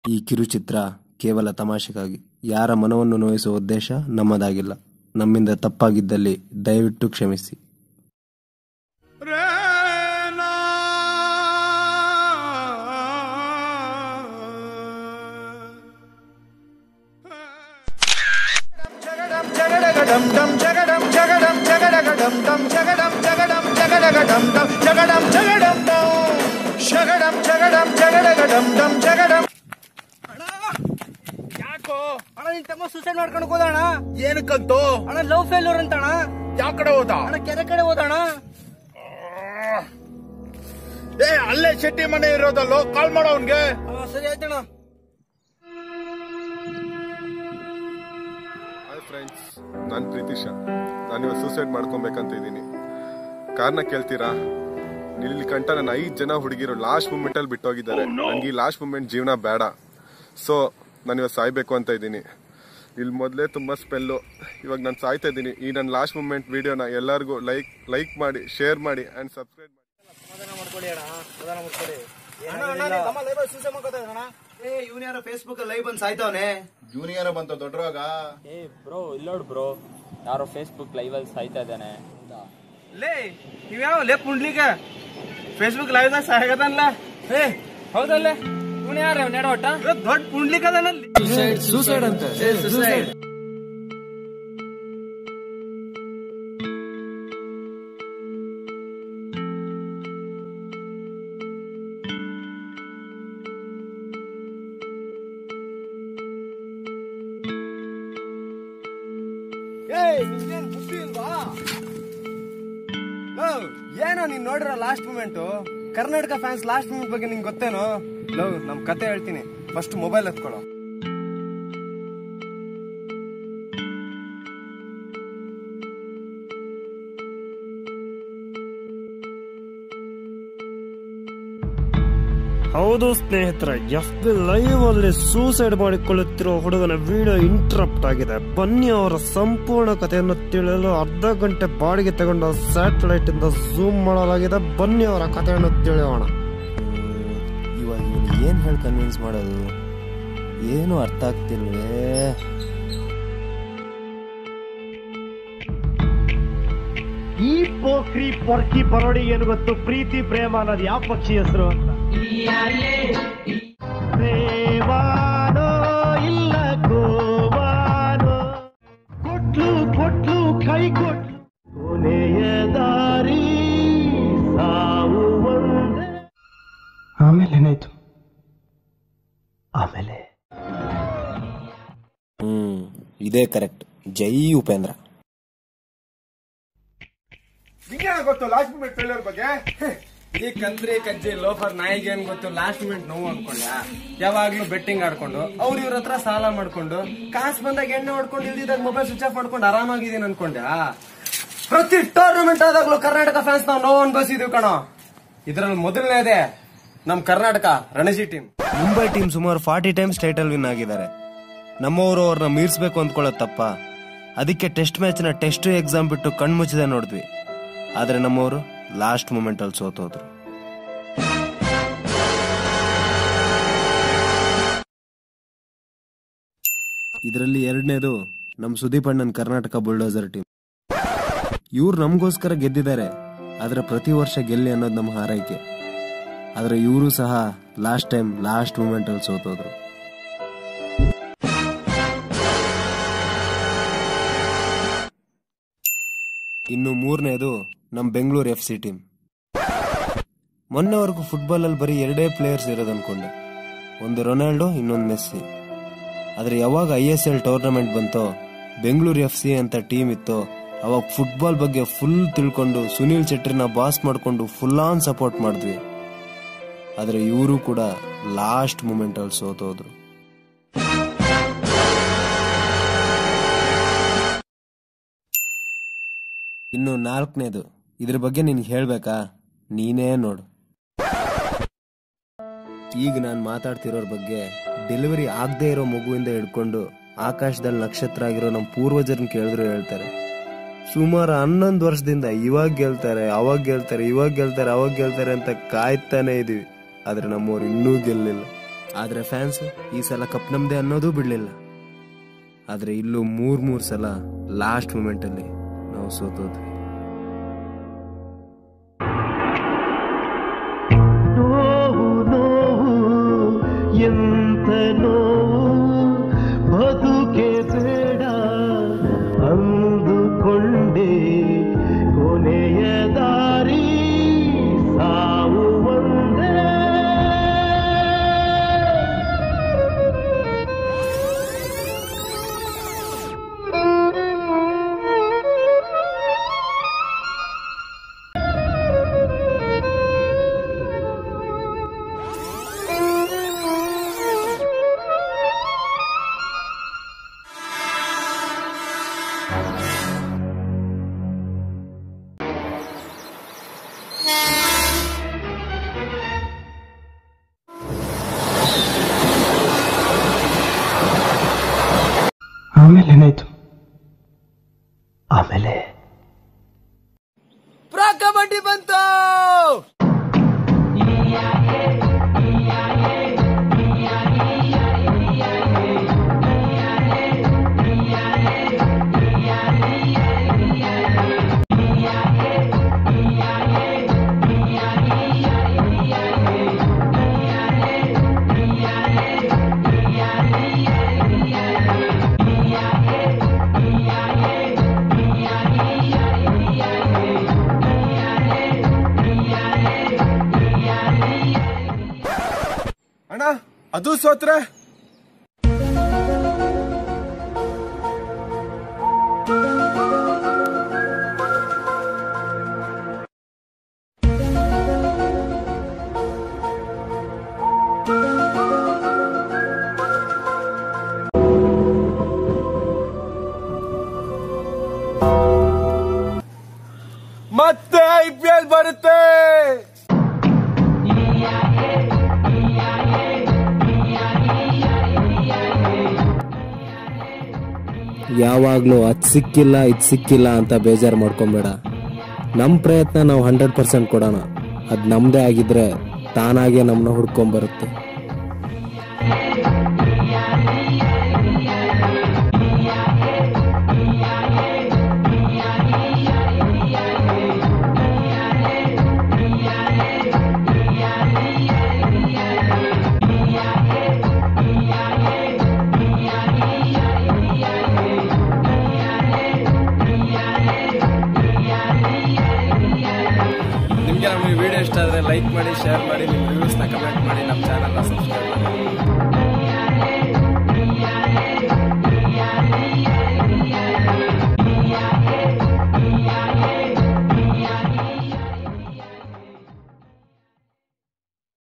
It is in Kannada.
ಈ ಕಿರುಚಿತ್ರ ಕೇವಲ ತಮಾಷೆಗಾಗಿ ಯಾರ ಮನವನ್ನು ನೋಯಿಸುವ ಉದ್ದೇಶ ನಮ್ಮದಾಗಿಲ್ಲ ನಮ್ಮಿಂದ ತಪ್ಪಾಗಿದ್ದಲ್ಲಿ ದಯವಿಟ್ಟು ಕ್ಷಮಿಸಿ ಯಾಕೋ ಅಣ್ಣ ನಿನ್ ತಮ್ಮ ಸೂಸೈಡ್ ಮಾಡ್ಕೊಂಡು ಹೋದಣ ಏನಕ್ಕಂತೋ ಅಣ್ಣ ಲವ್ ಫೇಲ್ಯೂರ್ ಅಂತಣ ಯಾವ ಕಡೆ ಹೋದ ಅಣ್ಣ ಕೆರೆ ಕಡೆ ಹೋದಣ ಏ ಅಲ್ಲೇ ಶೆಟ್ಟಿ ಮನೆ ಇರೋದಲ್ಲೋ ಕಾಲ್ ಮಾಡೋ ಅವ್ನ್ಗೆ ಸರಿ ಆಯ್ತಣ್ಣ ಹಾಯ್ ಫ್ರೆಂಡ್ಸ್ ನಾನು ಪ್ರೀತಿಶ ನಾನು ಇವತ್ತು ಸೂಸೈಡ್ ಮಾಡ್ಕೊಬೇಕಂತ ಇದ್ದೀನಿ ಕಾರಣ ಕೇಳ್ತೀರಾ ಇಲ್ಲಿ ಕಂಟ ನನ್ನ ಐದು ಜನ ಹುಡುಗಿರು ಲಾಸ್ಟ್ ಮೂಮೆಂಟ್ ಅಲ್ಲಿ ಬಿಟ್ಟೋಗಿದ್ದಾರೆ ನನಗೆ ಈ ಲಾಸ್ಟ್ ಮೂಮೆಂಟ್ ಜೀವನ ಬೇಡ ಸೊ ನಾನು ಇವತ್ತು ಸಾಯ್ಬೇಕು ಅಂತ ಇದ್ದೀನಿ ಇಲ್ಲಿ ಮೊದಲೇ ತುಂಬಾ ಸ್ಪೆಲ್ಲು ಇವಾಗ ನಾನು ಸಾಯ್ತಾ ಇದ್ದೀನಿ ಈ ನನ್ನ ಲಾಸ್ಟ್ ಮೂಮೆಂಟ್ ವಿಡಿಯೋನ ಎಲ್ಲರಿಗೂ ಲೈಕ್ ಲೈಕ್ ಮಾಡಿ ಶೇರ್ ಮಾಡಿ ಅಂಡ್ ಸಬ್ಸ್ಕ್ರೈಬ್ ಮಾಡಿ ಇವನ್ ಯಾರೋ ಫೇಸ್ಬುಕ್ ಲೈವ್ ಬಂದ್ ಸಾಯ್ತವನೆ ಜೂನಿಯರ್ ಬಂತ ದೊಡ್ಡವಾಗ ಏ ಬ್ರೋ ಇಲ್ಲೋಡ್ ಬ್ರೋ ಯಾರೋ ಫೇಸ್ಬುಕ್ ಲೈವ್ ಅಲ್ಲಿ ಸಾಯ್ತಾ ಇದ್ದಾನೆ ಲೇ ಇವ್ಯಾವ ಲೇ ಪುಂಡ್ಲಿಗ ಫೇಸ್ಬುಕ್ ಲೈವ್ ದಾಗ ಸಾಗದಲ್ಲ ಏ ಹೌದಲ್ಲೇ ಇವನ್ ಯಾರ ನೆಡೋಟ ದೊಡ್ಡ ಪುಂಡ್ಲಿಕ್ ಅದನಲ್ಲಿ ಸೂಸೈಡ್ ಅಂತ ನಿಮ್ಗೇನ್ ಬುದ್ಧಿ ಇಲ್ವಾ ಲವ್, ಏನೋ ನೀನ್ ನೋಡಿರೋ last moment Karnataka fans last moment ಬಗ್ಗೆ ನಿಂಗೆ ಗೊತ್ತೇನೋ ಲವ್ ನಮ್ ಕತೆ ಹೇಳ್ತೀನಿ ಫಸ್ಟ್ ಮೊಬೈಲ್ ಎತ್ಕೊಳ್ಳೋ ಹೌದು ಸ್ನೇಹಿತರೆ ಎಫ್ ಬಿ ಲೈವ್ ಅಲ್ಲಿ ಸೂಸೈಡ್ ಮಾಡಿಕೊಳ್ಳುತ್ತಿರುವ ಹುಡುಗನ ವಿಡಿಯೋ ಇಂಟರಪ್ಟ್ ಆಗಿದೆ ಬನ್ನಿ ಅವರ ಸಂಪೂರ್ಣ ಕಥೆಯನ್ನು ತಿಳಿಯಲು ಅರ್ಧ ಗಂಟೆ ಬಾಡಿಗೆ ತಗೊಂಡು ಸ್ಯಾಟಲೈಟ್ ಇಂದ ಝೂಮ್ ಮಾಡಲಾಗಿದೆ ಬನ್ನಿ ಅವರ ಕಥೆಯನ್ನು ತಿಳಿಯೋಣ ಇವಾಗ ಇವನು ಏನ್ ಹೇಳಿ ಕನ್ವಿನ್ಸ್ ಮಾಡೋದು ಏನು ಅರ್ಥ ಆಗ್ತಿಲ್ವೇ ಈ ಪೋಖ್ರಿ ಪೊರ್ಕಿ ಪರೋಡಿ ಏನು ಗೊತ್ತು ಪ್ರೀತಿ ಪ್ರೇಮ ಅನ್ನೋದು ಯಾವ ಪಕ್ಷಿ ಹೆಸರು ಅಂತ ಪ್ರೇಮಾನೋ ಇಲ್ಲ ಗೋವಾನೋ ಕೊಟ್ಲು ಕೊಟ್ಲು ಕೈ ಕೊಟ್ಲು ಕೊನೆಯ ದಾರಿ ಸಾವು ಒಂದೇ ಆಮೇಲೆ ಏನಾಯ್ತು ಆಮೇಲೆ ಹ್ಮ್ ಇದೇ ಕರೆಕ್ಟ್ ಜೈ ಉಪೇಂದ್ರ ನಿಂಗೇನ ಗೊತ್ತು ಲಾಸ್ಟ್ ಮೂಮೆಂಟ್ ಫೇಲ್ಯೂರ್ ಬಗ್ಗೆ ಈ ಕಂತ್ರಿ ಕಜ್ಜಿ ಲೋಫರ್ ನಾಯಿಗೆ ಏನ್ ಗೊತ್ತು ಲಾಸ್ಟ್ ಮಿನಿಟ್ ನೋವು ಅನ್ಕೊಂಡ್ಯಾ ಯಾವಾಗ್ಲೂ ಬೆಟ್ಟಿಂಗ್ ಆಡ್ಕೊಂಡು ಅವ್ರ ಇವ್ರ ಹತ್ರ ಸಾಲ ಮಾಡ್ಕೊಂಡು ಕಾಸು ಬಂದಾಗ ಎಣ್ಣೆ ಹೊಡ್ಕೊಂಡು ಇಲ್ದಿದಾಗ ಮೊಬೈಲ್ ಸ್ವಿಚ್ ಆಫ್ ಮಾಡ್ಕೊಂಡು ಆರಾಮಾಗಿದ್ದೀನಿ ಅನ್ಕೊಂಡ್ಯಾ ಪ್ರತಿ ಟೂರ್ನಮೆಂಟ್ ಆದಾಗ್ಲೂ ಕರ್ನಾಟಕ ಫ್ಯಾನ್ಸ್ ನಾವು ನೋವು ಅನ್ಭವಿಸಿದೀವಿ ಕಣೋ ಇದ್ರಲ್ಲಿ ಮೊದಲನೇದೇ ನಮ್ ಕರ್ನಾಟಕ ರಣಜಿ ಟೀಮ್ ಮುಂಬೈ ಟೀಮ್ ಸುಮಾರು ಫಾರ್ಟಿ ಟೈಮ್ಸ್ ಟೈಟಲ್ ವಿನ್ ಆಗಿದ್ದಾರೆ ನಮ್ಮವರು ಅವ್ರನ್ನ ಮೀರ್ಸ್ಬೇಕು ಅಂದ್ಕೊಳ್ಳೋದು ತಪ್ಪ ಅದಕ್ಕೆ ಟೆಸ್ಟ್ ಮ್ಯಾಚ್ನ ಟೆಸ್ಟ್ ಎಕ್ಸಾಮ್ ಬಿಟ್ಟು ಕಣ್ಮುಚ್ಚದೆ ನೋಡಿದ್ವಿ ಆದ್ರೆ ನಮ್ಮವರು ಲಾಸ್ಟ್ ಮೂಮೆಂಟ್ ಅಲ್ಲಿ ಸೋತೋದ್ರು ಇದರಲ್ಲಿ ಎರಡನೇದು ನಮ್ ಸುದೀಪ್ ಅಣ್ಣನ್ ಕರ್ನಾಟಕ ಬುಲ್ಡೋಸರ್ ಟೀಮ್ ಇವ್ರು ನಮಗೋಸ್ಕರ ಗೆದ್ದಿದ್ದಾರೆ ಆದ್ರೆ ಪ್ರತಿ ವರ್ಷ ಗೆಲ್ಲಿ ಅನ್ನೋದು ನಮ್ಮ ಹಾರೈಕೆ ಆದ್ರೆ ಇವರು ಸಹ ಲಾಸ್ಟ್ ಟೈಮ್ ಲಾಸ್ಟ್ ಮೂಮೆಂಟ್ ಅಲ್ಲಿ ಸೋತೋದ್ರು ಇನ್ನು ಮೂರನೇದು ನಮ್ ಬೆಂಗಳೂರು ಎಫ್ ಸಿ ಟೀಮ್ ಮೊನ್ನೆವರೆಗೂ ಫುಟ್ಬಾಲ್ ಅಲ್ಲಿ ಬರೀ ಎರಡೇ ಪ್ಲೇಯರ್ಸ್ ಇರೋದು ಅನ್ಕೊಂಡೆ ಒಂದು ರೊನಾಲ್ಡೋ ಇನ್ನೊಂದು ಮೆಸ್ಸಿ ಆದ್ರೆ ಯಾವಾಗ ಐ ಎಸ್ ಎಲ್ ಟೂರ್ನಮೆಂಟ್ ಬಂತೋ ಬೆಂಗಳೂರು ಎಫ್ ಸಿ ಅಂತ ಟೀಮ್ ಇತ್ತೋ ಅವಾಗ ಫುಟ್ಬಾಲ್ ಬಗ್ಗೆ ಫುಲ್ ತಿಳ್ಕೊಂಡು ಸುನೀಲ್ ಚೆಟ್ರಿನ ಬಾಸ್ ಮಾಡ್ಕೊಂಡು ಫುಲ್ ಆನ್ ಸಪೋರ್ಟ್ ಮಾಡಿದ್ವಿ ಆದ್ರೆ ಇವರು ಕೂಡ ಲಾಸ್ಟ್ ಮೂಮೆಂಟ್ ಅಲ್ಲಿ ಸೋತೋದ್ರು ಇನ್ನು ನಾಲ್ಕನೇದು ಇದ್ರ ಬಗ್ಗೆ ನಿನ್ಗೆ ಹೇಳ್ಬೇಕಾ ನೀನೇ ನೋಡು ಈಗ ನಾನು ಮಾತಾಡ್ತಿರೋರ್ ಬಗ್ಗೆ ಡೆಲಿವರಿ ಆಗದೆ ಇರೋ ಮಗುವಿಂದ ಹಿಡ್ಕೊಂಡು ಆಕಾಶದಲ್ಲಿ ನಕ್ಷತ್ರ ಆಗಿರೋ ನಮ್ಮ ಪೂರ್ವಜರನ್ನ ಕೇಳಿದ್ರು ಹೇಳ್ತಾರೆ ಸುಮಾರು ಹನ್ನೊಂದು ವರ್ಷದಿಂದ ಇವಾಗ ಗೆಲ್ತಾರೆ ಅವಾಗ ಗೆಲ್ತಾರೆ ಇವಾಗ ಗೆಲ್ತಾರೆ ಅವಾಗ ಗೆಲ್ತಾರೆ ಅಂತ ಕಾಯ್ತಾನೆ ಇದೀವಿ ಆದ್ರೆ ನಮ್ಮವ್ರು ಇನ್ನೂ ಗೆಲ್ಲಿಲ್ಲ ಆದ್ರೆ ಫ್ಯಾನ್ಸ್ ಈ ಸಲ ಕಪ್ ನಮ್ದೆ ಅನ್ನೋದು ಬಿಡ್ಲಿಲ್ಲ ಆದ್ರೆ ಇಲ್ಲೂ ಮೂರ್ ಮೂರ್ ಸಲ ಲಾಸ್ಟ್ ಮೂಮೆಂಟ್ ಅಲ್ಲಿ ನಾವು ಸೋತೋದ್ವಿ ನೋವು ನೋವು ಎಂತ ನೋವು ಬದುಕೆ ಬೇಡ ಅಂದುಕೊಂಡೆ ಕೊನೆಯ ದಾರಿ ಸಾವು ಒಂದೇ ಆಮೇಲೆ ಏನಾಯ್ತು ಆಮೇಲೆ ಪ್ರಾ ಕಬಡ್ಡಿ ಬಂತು ಅಣ್ಣ ಅದು ಸೋತ್ರೆ ಮತ್ತೆ ಐ ಪಿ ಎಲ್ ಬರುತ್ತೆ ಯಾವಾಗ್ಲೂ ಅದ್ ಸಿಕ್ಕಿಲ್ಲ ಇದ್ ಸಿಕ್ಕಿಲ್ಲ ಅಂತ ಬೇಜಾರು ಮಾಡ್ಕೊಂಬೇಡ ನಮ್ ಪ್ರಯತ್ನ ನಾವು ಹಂಡ್ರೆಡ್ ಪರ್ಸೆಂಟ್ ಕೊಡೋಣ ಅದ್ ನಮ್ದೇ ಆಗಿದ್ರೆ ತಾನಾಗೆ ನಮ್ಮನ್ನ ಹುಡ್ಕೊಂಬರುತ್ತೆ ನಿಮ್ಗೆ ನಮ್ಮ ಈ ವಿಡಿಯೋ ಇಷ್ಟ ಆದ್ರೆ ಲೈಕ್ ಮಾಡಿ ಶೇರ್ ಮಾಡಿ ನಿಮ್ಮ ರಿವ್ಯೂಸ್ನ ಕಮೆಂಟ್ ಮಾಡಿ ನಮ್ಮ ಚಾನಲ್ನ ಸಬ್ಸ್ಕ್ರೈಬ್ ಮಾಡಿ